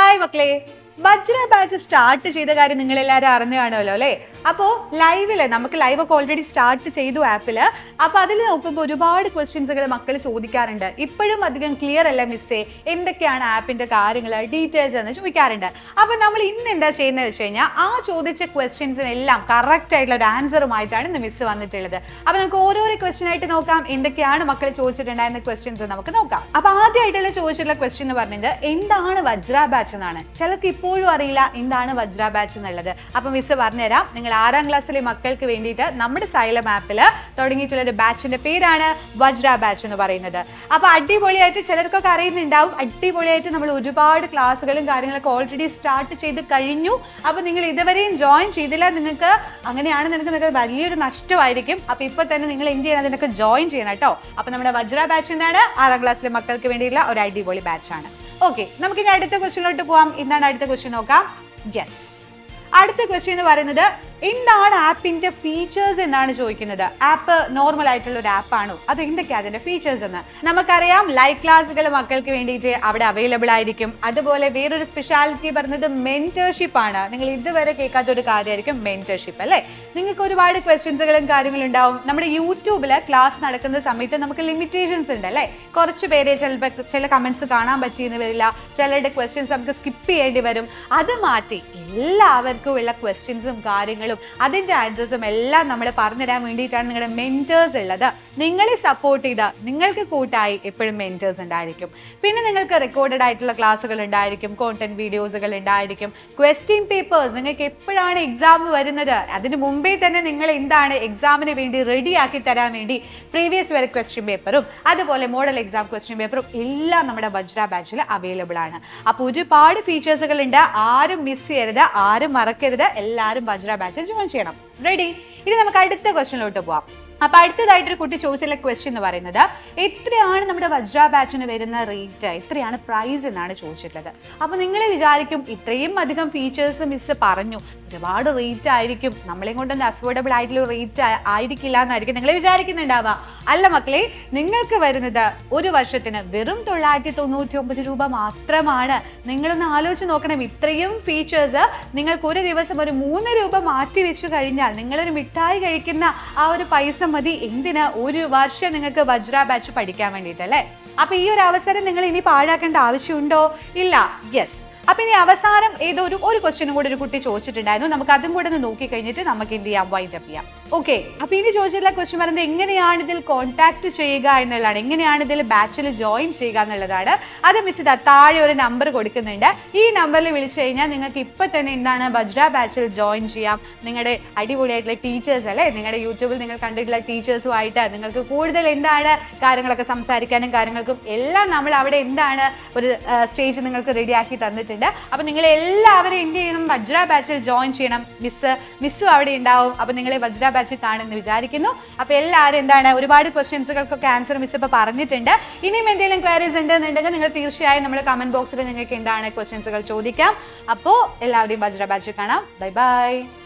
hi മക്കളെ വജ്ര batch start ചെയ്ത കാര്യം നിങ്ങൾ എല്ലാവരും അറിഞ്ഞു കാണുമല്ലോ അല്ലേ അപ്പോൾ ലൈവില് നമുക്ക് ലൈവ് ഒക്കെ ഓൾറെഡി സ്റ്റാർട്ട് ചെയ്തു ആപ്പില് അപ്പോൾ അതിൽ നോക്കുമ്പോൾ ഒരുപാട് ക്വസ്റ്റ്യൻസുകൾ മക്കൾ ചോദിക്കാറുണ്ട് ഇപ്പോഴും അധികം ക്ലിയർ അല്ല മിസ്സേ എന്തൊക്കെയാണ് ആപ്പിന്റെ കാര്യങ്ങൾ ഡീറ്റെയിൽസ് എന്ന് ചോദിക്കാറുണ്ട് അപ്പോൾ നമ്മൾ ഇന്ന് എന്താ ചെയ്യുന്നത് വെച്ച് കഴിഞ്ഞാൽ ആ ചോദിച്ച ക്വസ്റ്റ്യൻസിനെല്ലാം കറക്റ്റ് ആയിട്ടുള്ള ഒരു ആൻസറുമായിട്ടാണ് ഇന്ന് മിസ് വന്നിട്ടുള്ളത് അപ്പോൾ നമുക്ക് ഓരോരോ ക്വസ്റ്റ്യൻ ആയിട്ട് നോക്കാം എന്തൊക്കെയാണ് മക്കൾ ചോദിച്ചിട്ടുണ്ടായിരുന്ന ക്വസ്റ്റ്യൻസ് നമുക്ക് നോക്കാം അപ്പോൾ ആദ്യമായിട്ടുള്ള ചോദിച്ചിട്ടുള്ള ക്വസ്റ്റ്യൻ എന്ന് പറഞ്ഞത് എന്താണ് വജ്ര ബാച്ച് എന്നാണ് ചിലർക്ക് ഇപ്പോഴും അറിയില്ല എന്താണ് വജ്ര ബാച്ച് എന്നുള്ളത് അപ്പൊ മിസ് പറഞ്ഞുതരാം നിങ്ങൾ ആറാം ക്ലാസ്സിലെ മക്കൾക്ക് വേണ്ടിയിട്ട് നമ്മുടെ സൈലം ആപ്പിൽ തുടങ്ങിയിട്ടുള്ള ഒരു ബാച്ചിന്റെ പേരാണ് വജ്ര ബാച്ച് എന്ന് പറയുന്നത് അപ്പൊ അടിപൊളിയായിട്ട് ചിലർക്കൊക്കെ അറിയുന്നുണ്ടാവും അടിപൊളിയായിട്ട് നമ്മൾ ഒരുപാട് ക്ലാസ്സുകളും കാര്യങ്ങളൊക്കെ ഓൾറെഡി സ്റ്റാർട്ട് ചെയ്ത് കഴിഞ്ഞു അപ്പൊ നിങ്ങൾ ഇതുവരെയും ജോയിൻ ചെയ്തില്ല നിങ്ങൾക്ക് അങ്ങനെയാണെന്ന് നിങ്ങൾക്ക് നിങ്ങൾക്ക് വലിയൊരു നഷ്ടമായിരിക്കും അപ്പൊ ഇപ്പൊ തന്നെ നിങ്ങൾ എന്ത് ചെയ്യണം അതിനൊക്കെ ജോയിൻ ചെയ്യണം കേട്ടോ അപ്പൊ നമ്മുടെ വജ്ര ബാച്ച് എന്താണ് ആറാം ക്ലാസ്സിലെ മക്കൾക്ക് വേണ്ടിയുള്ള ഒരു അടിപൊളി ബാച്ചാണ് ഓക്കെ നമുക്ക് ഇനി അടുത്ത ക്വസ്റ്റ്യനിലോട്ട് പോവാം എന്താണ് അടുത്ത ക്വസ്റ്റ്യൻ നോക്കാം യെസ് അടുത്ത ക്വസ്റ്റ്യൻ എന്ന് പറയുന്നത് എന്താണ് ആപ്പിന്റെ ഫീച്ചേഴ്സ് എന്നാണ് ചോദിക്കുന്നത് ആപ്പ് നോർമൽ ആയിട്ടുള്ള ഒരു ആപ്പ് ആണോ അത് എന്തൊക്കെയാ അതിന്റെ ഫീച്ചേഴ്സ് എന്ന് നമുക്കറിയാം ലൈവ് ക്ലാസ്സുകൾ മക്കൾക്ക് വേണ്ടിയിട്ട് അവിടെ അവൈലബിൾ ആയിരിക്കും അതുപോലെ വേറൊരു സ്പെഷ്യാലിറ്റി പറയുന്നത് മെന്റർഷിപ്പ് ആണ് നിങ്ങൾ ഇതുവരെ കേൾക്കാത്ത ഒരു കാര്യമായിരിക്കും മെന്റർഷിപ്പ് അല്ലേ നിങ്ങൾക്ക് ഒരുപാട് ക്വസ്റ്റ്യൻസുകളും കാര്യങ്ങളും ഉണ്ടാവും നമ്മുടെ യൂട്യൂബിൽ ക്ലാസ് നടക്കുന്ന സമയത്ത് നമുക്ക് ലിമിറ്റേഷൻസ് ഉണ്ട് അല്ലേ കുറച്ച് പേരെ ചിലപ്പോൾ ചില കമന്റ്സ് കാണാൻ പറ്റിയെന്ന് വരില്ല ചിലരുടെ ക്വസ്റ്റ്യൻസ് നമുക്ക് സ്കിപ്പ് ചെയ്യേണ്ടി വരും അത് മാറ്റി എല്ലാവർക്കും ഉള്ള ക്വസ്റ്റ്യൻസും കാര്യങ്ങളും അതിന്റെ ആൻസേഴ്സും എല്ലാം നമ്മൾ പറഞ്ഞുതരാൻ വേണ്ടിയിട്ടാണ് നിങ്ങളുടെ മെന്റേഴ്സ് ഉള്ളത് നിങ്ങളെ സപ്പോർട്ട് ചെയ്ത നിങ്ങൾക്ക് കൂട്ടായി എപ്പോഴും മെന്റേഴ്സ് ഉണ്ടായിരിക്കും പിന്നെ നിങ്ങൾക്ക് റെക്കോർഡഡ് ആയിട്ടുള്ള ക്ലാസ്സുകൾ ഉണ്ടായിരിക്കും കോണ്ടന്റ് വീഡിയോസുകൾ ഉണ്ടായിരിക്കും ക്വസ്റ്റ്യൻ പേപ്പേഴ്സ് നിങ്ങൾക്ക് എപ്പോഴാണ് എക്സാം വരുന്നത് അതിന് മുമ്പേ തന്നെ നിങ്ങൾ എന്താണ് എക്സാമിന് വേണ്ടി റെഡിയാക്കി തരാൻ വേണ്ടി പ്രീവിയസ് വരെ ക്വസ്റ്റ്യൻ പേപ്പറും അതുപോലെ മോഡൽ എക്സാം ക്വസ്റ്റ്യൻ പേപ്പറും എല്ലാം നമ്മുടെ വജ്ര ബാച്ചിൽ അവൈലബിൾ ആണ് അപ്പോൾ ഒരുപാട് ഫീച്ചേഴ്സുകൾ ഉണ്ട് ആരും മിസ് ചെയ്യരുത് ആരും മറക്കരുത് എല്ലാവരും വജ്ര ബാച്ചിൽ ജോയിൻ ചെയ്യണം റെഡി ഇനി നമുക്ക് അടുത്ത ക്വസ്റ്റ്യനിലോട്ട് പോവാം അപ്പൊ അടുത്തതായിട്ട് ഒരു കുട്ടി ചോദിച്ചുള്ള ക്വസ്റ്റ്യൻ എന്ന് പറയുന്നത് എത്രയാണ് നമ്മുടെ വജ്ര ബാച്ചിന് വരുന്ന റേറ്റ് എത്രയാണ് പ്രൈസ് എന്നാണ് ചോദിച്ചിട്ടുള്ളത് അപ്പൊ നിങ്ങൾ വിചാരിക്കും ഇത്രയും അധികം ഫീച്ചേഴ്സ് മിസ് പറഞ്ഞു ഒരുപാട് റേറ്റ് ആയിരിക്കും നമ്മളെ കൊണ്ടൊന്നും അഫോർഡബിൾ ആയിട്ടുള്ള റേറ്റ് ആയിരിക്കില്ല എന്നായിരിക്കും നിങ്ങൾ വിചാരിക്കുന്നുണ്ടാവുക അല്ല മക്കളെ നിങ്ങൾക്ക് വരുന്നത് ഒരു വർഷത്തിന് വെറും തൊള്ളായിരത്തി തൊണ്ണൂറ്റി ഒമ്പത് രൂപ മാത്രമാണ് നിങ്ങളൊന്ന് ആലോചിച്ച് നോക്കണം ഇത്രയും ഫീച്ചേഴ്സ് നിങ്ങൾക്ക് ഒരു ദിവസം ഒരു മൂന്ന് രൂപ മാറ്റി വെച്ചു കഴിഞ്ഞാൽ നിങ്ങളൊരു മിഠായി കഴിക്കുന്ന ആ ഒരു പൈസ മതി എന്തിന് ഒരു വർഷം നിങ്ങൾക്ക് വജ്ര ബാച്ച് പഠിക്കാൻ വേണ്ടിയിട്ട് അല്ലേ അപ്പൊ ഈ ഒരു അവസരം നിങ്ങൾ ഇനി പാഴാക്കേണ്ട ആവശ്യമുണ്ടോ ഇല്ല യെസ് അപ്പൊ ഇനി അവസാനം ഏതോ ഒരു ഒരു ക്വസ്റ്റ്യനും കൂടെ ഒരു കുട്ടി ചോദിച്ചിട്ടുണ്ടായിരുന്നു നമുക്ക് അതും കൂടെ ഒന്ന് നോക്കി കഴിഞ്ഞിട്ട് നമുക്ക് എന്ത് ചെയ്യാം വൈൻഡ് അപ്പ് ചെയ്യാം ഓക്കെ അപ്പൊ ഇനി ചോദിച്ചിട്ടുള്ള ക്വസ്റ്റ്യൻ പറയുന്നത് എങ്ങനെയാണ് ഇതിൽ കോൺടാക്ട് ചെയ്യുക എന്നുള്ളതാണ് എങ്ങനെയാണ് ഇതിൽ ബാച്ചിൽ ജോയിൻ ചെയ്യുക എന്നുള്ളതാണ് അത് മിസ് ഇതാ താഴെ ഒരു നമ്പർ കൊടുക്കുന്നുണ്ട് ഈ നമ്പറിൽ വിളിച്ചു കഴിഞ്ഞാൽ നിങ്ങൾക്ക് ഇപ്പൊ തന്നെ എന്താണ് വജ്ര ബാച്ചിൽ ജോയിൻ ചെയ്യാം നിങ്ങളുടെ അടിപൊളിയായിട്ടുള്ള ടീച്ചേഴ്സ് അല്ലേ നിങ്ങളുടെ യൂട്യൂബിൽ നിങ്ങൾ കണ്ടിട്ടുള്ള ടീച്ചേഴ്സുമായിട്ട് നിങ്ങൾക്ക് കൂടുതൽ എന്താണ് കാര്യങ്ങളൊക്കെ സംസാരിക്കാനും കാര്യങ്ങൾക്കും എല്ലാം നമ്മൾ അവിടെ എന്താണ് ഒരു സ്റ്റേജ് നിങ്ങൾക്ക് റെഡിയാക്കി തന്നിട്ടുണ്ട് അപ്പൊ നിങ്ങൾ എല്ലാവരും എന്ത് ചെയ്യണം വജ്ര ബാച്ചിൽ ജോയിൻ ചെയ്യണം മിസ് മിസ്സും അവിടെ ഉണ്ടാവും അപ്പൊ നിങ്ങളെ വജ്ര ബാച്ചിൽ കാണുമെന്ന് വിചാരിക്കുന്നു അപ്പൊ എല്ലാവരും എന്താണ് ഒരുപാട് ക്വസ്റ്റ്യൻസുകൾക്കൊക്കെ ആൻസർ മിസ് ഇപ്പൊ പറഞ്ഞിട്ടുണ്ട് ഇനിയും എന്തെങ്കിലും ക്വയറീസ് ഉണ്ടെന്നുണ്ടെങ്കിൽ നിങ്ങൾ തീർച്ചയായും നമ്മുടെ കമന്റ് ബോക്സിൽ നിങ്ങൾക്ക് എന്താണ് ക്വസ്റ്റ്യൻസുകൾ ചോദിക്കാം അപ്പോൾ എല്ലാവരെയും വജ്ര ബാച്ചിൽ കാണാം ബൈ ബൈ